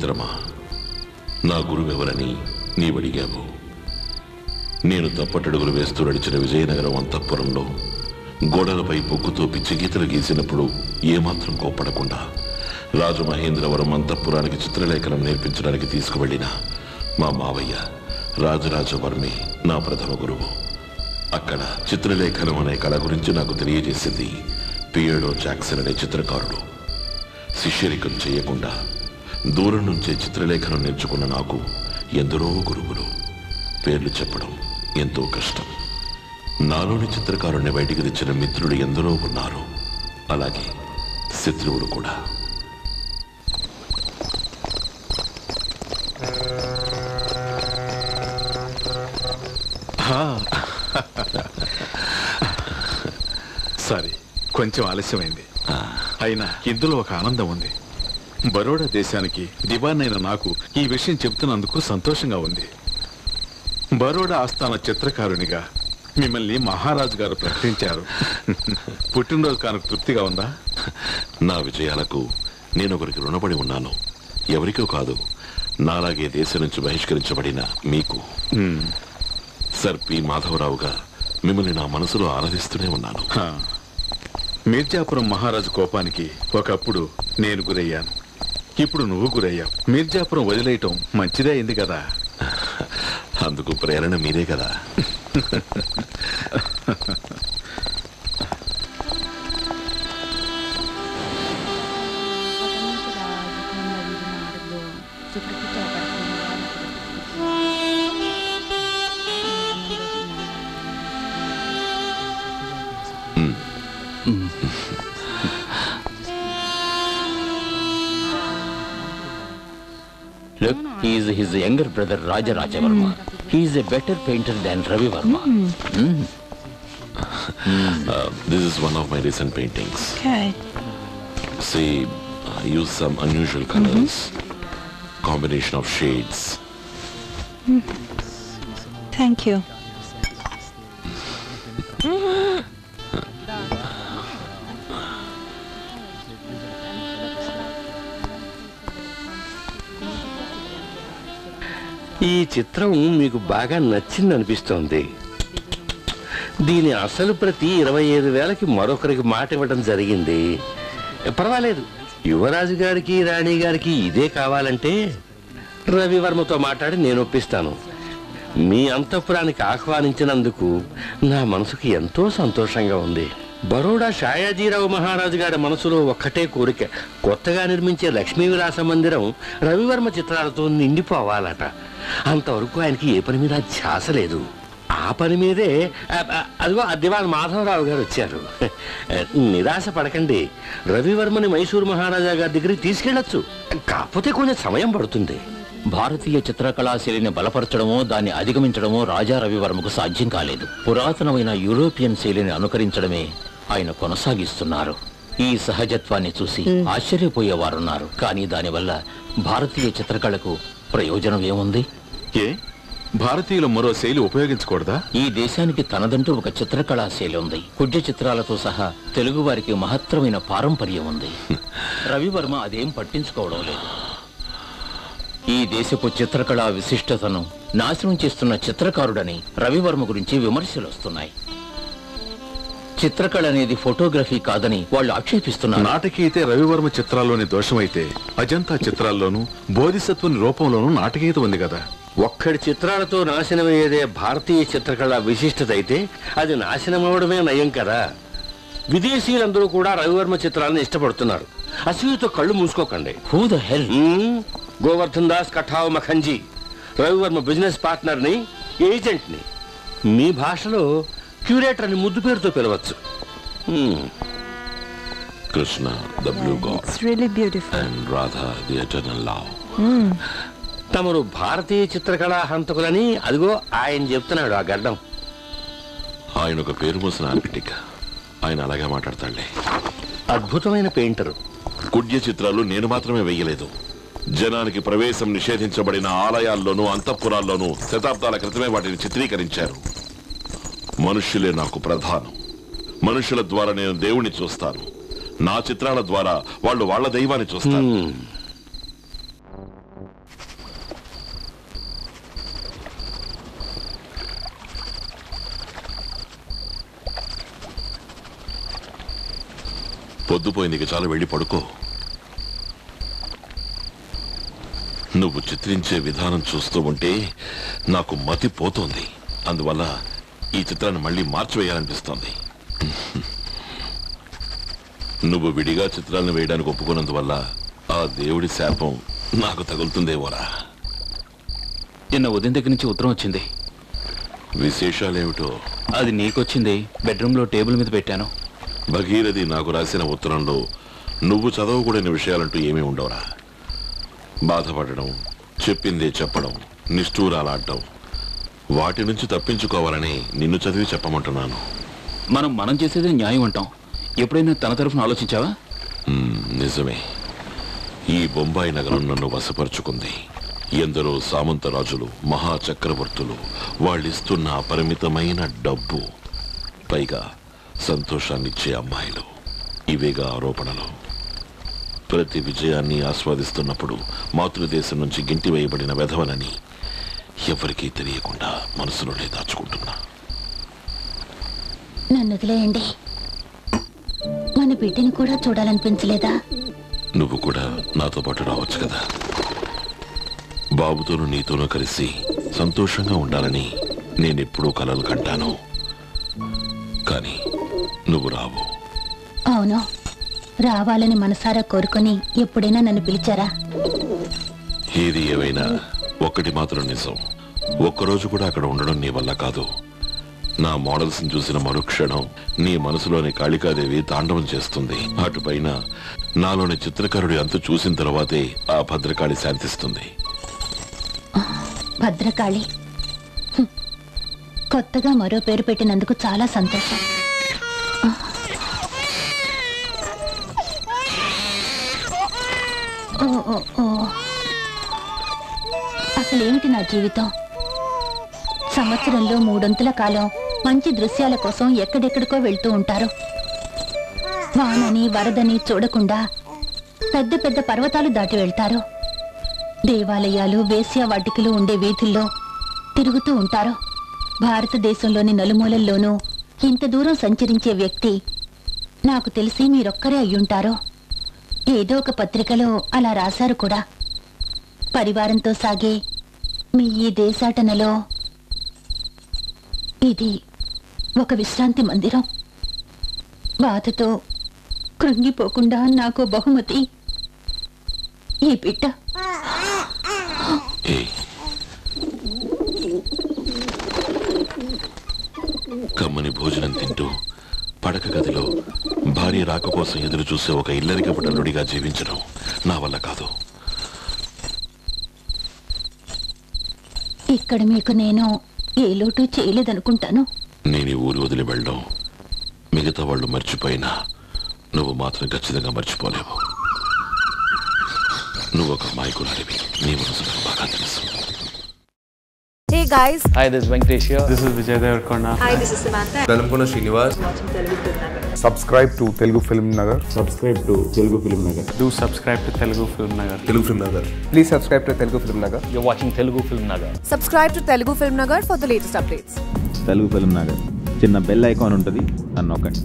మిత్రమా నా గురువెవరని నీవడిగావు నేను తప్పటడుగులు వేస్తూ నడిచిన విజయనగరం అంతఃపురంలో గోడలపై పొక్కుతో పిచ్చి గీతలు గీసినప్పుడు ఏమాత్రం కోప్పడకుండా రాజమహేంద్రవరం అంతఃపురానికి చిత్రలేఖనం నేర్పించడానికి తీసుకువెళ్ళిన మా మావయ్య రాజరాజవర్మే నా ప్రథమ గురువు అక్కడ చిత్రలేఖనం అనే కళ గురించి నాకు తెలియజేసింది పియేడో జాక్సన్ అనే చిత్రకారుడు శిష్యరికం చేయకుండా దూరం నుంచే చిత్రలేఖనం నేర్చుకున్న నాకు ఎందరో గురువులు పేర్లు చెప్పడం ఎంతో కష్టం నాలోని చిత్రకారుణ్ణి బయటికి తెచ్చిన మిత్రులు ఎందరో ఉన్నారు అలాగే శత్రువులు కూడా సారీ కొంచెం ఆలస్యమైంది అయినా ఇందులో ఒక ఆనందం ఉంది బరోడా దేశానికి దివాన్ అయిన నాకు ఈ విషయం చెబుతున్నందుకు సంతోషంగా ఉంది బరోడా ఆస్థాన చిత్రకారునిగా మిమ్మల్ని మహారాజు గారు ప్రకటించారు పుట్టినరోజు కానుక తృప్తిగా ఉందా నా విజయాలకు నేను ఒకరికి రుణపడి ఉన్నాను ఎవరికో కాదు నాలాగే దేశం నుంచి బహిష్కరించబడిన మీకు మ్మ్. సర్ పి మాధవరావుగా మిమ్మల్ని నా మనసులో ఆరాధిస్తూనే ఉన్నాను హా. మీర్జాపురం మహారాజు కోపానికి ఒకప్పుడు నేను గురయ్యాను ఇప్పుడు నువ్వు గురయ్యావు మీర్జాపురం వదిలేయటం మంచిదే అయింది కదా అందుకు ప్రేరణ మీరే కదా Look, he is his younger brother Raja Rajavarma. He is a better painter than Ravi Varma. This is one of my recent paintings Okay. See, I use some unusual colors, combination of shades. Thank you. ఈ చిత్రం మీకు బాగా నచ్చింది అనిపిస్తోంది దీని అసలు ప్రతి ఇరవై ఐదు వేలకి మరొకరికి మాట ఇవ్వడం జరిగింది పర్వాలేదు యువరాజు గారికి రాణి గారికి ఇదే కావాలంటే రవివర్మతో మాట్లాడి నేను ఒప్పిస్తాను మీ అంతఃపురానికి ఆహ్వానించినందుకు నా మనసుకి ఎంతో సంతోషంగా ఉంది బరోడా షాయాజీరావు మహారాజు గారి మనసులో ఒక్కటే కోరిక కొత్తగా నిర్మించే లక్ష్మీ విలాస మందిరం రవివర్మ చిత్రాలతో నిండిపోవాలట అంతవరకు ఆయనకి ఏ పని మీద ధ్యాస లేదు ఆ పని మీదే ఆ, ఆ, అదిగో ఆ దివాన్ మాధవరావు గారు వచ్చారు నిరాశ పడకండి రవివర్మని మైసూరు మహారాజా గారి దగ్గరికి తీసుకెళ్ళొచ్చు కాకపోతే కొంచెం సమయం పడుతుంది భారతీయ చిత్రకళా శైలిని బలపరచడమో దాన్ని అధిగమించడమో రాజా రవివర్మకు సాధ్యం కాలేదు పురాతనమైన యూరోపియన్ శైలిని అనుకరించడమే ఆయన కొనసాగిస్తున్నారు ఈ సహజత్వాన్ని చూసి ఆశ్చర్యపోయేవారున్నారు కానీ దానివల్ల భారతీయ చిత్రకళకు ప్రయోజనం ఏముంది ఏ భారతీయులు మరో శైలి ఉపయోగించకూడదా ఈ దేశానికి తనదంటూ ఒక చిత్రకళా శైలి ఉంది కుడ్య చిత్రాలతో సహా తెలుగు వారికి మహత్తరమైన పారంపర్యం ఉంది రవివర్మ అదేం పట్టించుకోవడం లేదు ఈ దేశపు చిత్రకళా విశిష్టతను నాశనం చేస్తున్న చిత్రకారుడని రవివర్మ గురించి విమర్శలు వస్తున్నాయి చిత్రకళ అనేది ఫోటోగ్రఫీ కాదని వాళ్ళు ఆక్షేపిస్తున్నారు నాటకీయతే రవివర్మ చిత్రాల్లోని దోషమైతే అజంతా చిత్రాల్లోనూ బోధిసత్వుని రూపంలోనూ నాటకీయత ఉంది కదా ఒక్కడి చిత్రాలతో నాశనమయ్యేదే భారతీయ చిత్రకళ విశిష్టత అయితే అది నాశనం అవడమే నయం కదా విదేశీయులందరూ కూడా రవివర్మ చిత్రాలను ఇష్టపడుతున్నారు అసూయతో కళ్ళు మూసుకోకండి who the hell hmm. Govardhan Das Kathav Makhanji Ravi Varma business పార్ట్నర్ని ఏజెంట్ని మీ భాషలో క్యూరేటర్ అని ముద్దు పేరుతో పిలవచ్చు మ్మ్. Krishna, the blue god, It's really beautiful. and Radha, the eternal love. తమరు భారతీయ చిత్రకళా హంతకులని అదిగో ఆయన చెప్తున్నాడు ఆ గడ్డం ఆయన ఒక పేరు మోసిన ఆర్కిటెక్ట్ ఆయన అలాగే మాట్లాడతాడులే అద్భుతమైన పెయింటరు కుడ్య చిత్రాలు నేను మాత్రమే వెయ్యలేదు జనానికి ప్రవేశం నిషేధించబడిన ఆలయాల్లోనూ అంతఃపురాల్లోనూ శతాబ్దాల క్రితమే వాటిని చిత్రీకరించారు మనుష్యులే నాకు ప్రధానం మనుషుల ద్వారా నేను దేవుణ్ణి చూస్తాను నా చిత్రాల ద్వారా వాళ్ళు వాళ్ళ దైవాన్ని చూస్తారు మ్మ్. పొద్దుపోయింది ఇక చాలా వెళ్ళి పడుకో నువ్వు చిత్రించే విధానం చూస్తూ ఉంటే నాకు మతి పోతోంది అందువల్ల ఈ చిత్రాన్ని మళ్ళీ మార్చివేయాలనిపిస్తోంది నువ్వు విడిగా చిత్రాలను వేయడానికి ఒప్పుకున్నందువల్ల ఆ దేవుడి శాపం నాకు తగులుతుందేమోరా నిన్న ఉదయం దగ్గర నుంచి ఉత్తరం వచ్చింది విశేషాలేమిటో అది నీకొచ్చింది బెడ్రూమ్లో టేబుల్ మీద పెట్టాను భగీరథి నాకు రాసిన ఉత్తరంలో నువ్వు చదవకూడని విషయాలంటూ ఏమీ ఉండవురా బాధపడడం చెప్పిందే చెప్పడం నిష్ఠూరాలాడటం వాటి నుంచి తప్పించుకోవాలని నిన్ను చదివి చెప్పమంటున్నాను మనం మనం చేసేదే న్యాయం అంటాం ఎప్పుడైనా తన తరఫున ఆలోచించావా మ్మ్, నిజమే ఈ బొంబాయి నగరం నన్ను వశపరుచుకుంది ఎందరో సామంతరాజులు మహా చక్రవర్తులు వాళ్ళిస్తున్న అపరిమితమైన డబ్బు పైగా సంతోషాన్నిచ్చే అమ్మాయిలు ఇవేగా ఆరోపణలు ప్రతి విజయాన్ని ఆస్వాదిస్తున్నప్పుడు మాతృదేశం నుంచి గింటి వేయబడిన వెధవనని ఎవరికీ తెలియకుండా మనసులోనే దాచుకుంటున్నా నన్ను వదిలేయండి మన బిడ్డని కూడా చూడాలనిపించలేదా నువ్వు కూడా నాతో పాటు రావచ్చు కదా బాబుతోనూ నీతోనూ కలిసి సంతోషంగా ఉండాలని నేనెప్పుడూ కలలు కంటాను కానీ నువ్వు రావు అవును రావాలని మనసారా కోరుకొని ఎప్పుడైనా నన్ను పిలిచారా ఏది ఏమైనా ఒక్కటి మాత్రం నిజం ఒక్కరోజు కూడా అక్కడ ఉండడం నీ వల్ల కాదు నా మోడల్స్ చూసిన మరుక్షణం నీ మనసులోని కాళికాదేవి తాండవం చేస్తుంది అటుపైన నాలోని చిత్రకారుడి అంతు చూసిన తర్వాతే ఆ భద్రకాళి శాంతిస్తుంది భద్రకాళి హ్మ్. కొత్తగా మరో పేరు పెట్టినందుకు చాలా సంతోషం ఓ ఓ ఓ అసలేమిటి నా జీవితం సంవత్సరంలో మూడొంతుల కాలం మంచి దృశ్యాల కోసం ఎక్కడెక్కడికో వెళ్తూ ఉంటారు వానని వరదని చూడకుండా పెద్ద పెద్ద పర్వతాలు దాటి వెళ్తారు దేవాలయాలు వేశ్యావాటికలు ఉండే వీధుల్లో తిరుగుతూ ఉంటారు భారతదేశంలోని నలుమూలల్లోనూ ఇంత దూరం సంచరించే వ్యక్తి నాకు తెలిసి మీరొక్కరే అయ్యుంటారు ఏదో ఒక పత్రికలో అలా రాశారు కూడా పరివారంతో సాగే మీ ఈ దేశాటనలో ఇది ఒక విశ్రాంతి మందిరం బాధతో కృంగిపోకుండా నాకు బహుమతి ఈ బిడ్డ ఏ కమ్మని భోజనం తింటూ పడక గదిలో భార్య రాక కోసం ఎదురు చూసే ఒక ఇల్లరికపు డల్లుడిగా జీవించడం నా వల్ల కాదు ఇక్కడ మీకు నేను ఏ లోటు చేయలేదనుకుంటాను నేను ఈ ఊరు వదిలి వెళ్ళడం మిగతా వాళ్ళు మర్చిపోయినా నువ్వు మాత్రం ఖచ్చితంగా మర్చిపోలేవు నువ్వు ఒక అమాయకురాలివి నీ మనసు నాకు బాగా తెలుసు Hey guys, Hi, this is Venkatesh here. This is Vijay Devarkonda. hi, this is Samantha. Velankonda Srinivas subscribe to Telugu Film Nagar. Subscribe to Telugu Film Nagar. Do subscribe to Telugu Film Nagar. Telugu film Nagar Please subscribe to Telugu Film Nagar. You're watching Telugu Film Nagar. Subscribe to Telugu Film Nagar for the latest updates. Telugu film Nagar చిన్న bell icon ఉంటుంది అని నొక్కండి